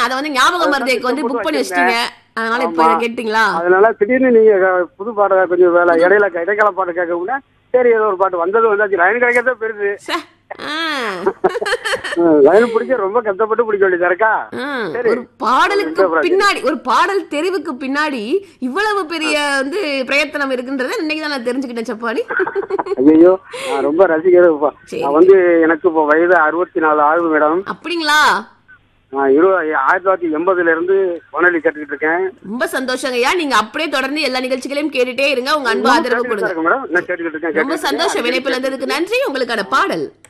அத வந்து ஞாபகம் மருதைக்கு வந்து புக் பண்ணி வச்சிட்டீங்க அதனால இப்போ இதை கேட்டீங்களா அதனால திடீர்னு நீங்க க- புது பாட்டு கொஞ்சம் வேலை இடையில க- இடைக்கால பாட்டு கேட்க சரி ஏதோ ஒரு பாட்டு வந்தது வந்தாச்சு லைன் கிடைக்கிறதே பெருசு சே, ஆ. லைன் பிடிக்க ரொம்ப கஷ்டப்பட்டு பிடிக்க வேண்டியதா இருக்கா ஆ, சரி. ஒரு பாடலுக்கு இந்த பிரச்சனை. பின்னாடி ஒரு பாடல் தெரிவுக்கு பின்னாடி இவ்வளவு பெரிய வந்து பிரயத்தனம் இருக்குன்றத இன்னைக்கு தான் நான் தெரிஞ்சுக்கிட்டேன் சப்பானி ஐயோ நான் ரொம்ப ரசிக்கிறேன் சரி. நான் வந்து எனக்கு இப்போ வயது அறுபத்தி நாலு ஆகுது மேடம் அப்படிங்களா நான் இரு ஆயிரத்தி தொள்ளாயிரத்தி எண்பதுல இருந்து வானொலி கேட்டுக்கிட்டு இருக்கேன் ரொம்ப சந்தோஷங்கய்யா நீங்க அப்படியே தொடர்ந்து எல்லா நிகழ்ச்சிகளையும் கேட்டுட்டே இருங்க உங்க அன்பு ஆதரவு கேட்டுக்கிட்டு கொடுங்க இருக்கேன் மேடம் நான் கேட்டுக்கிட்டு இருக்கேன் ரொம்ப கேட்டுக்கிட்டு சந்தோஷம் இருக்கேன். இணைப்பில் இருந்ததுக்கு நன்றி உங்களுக்கான பாடல்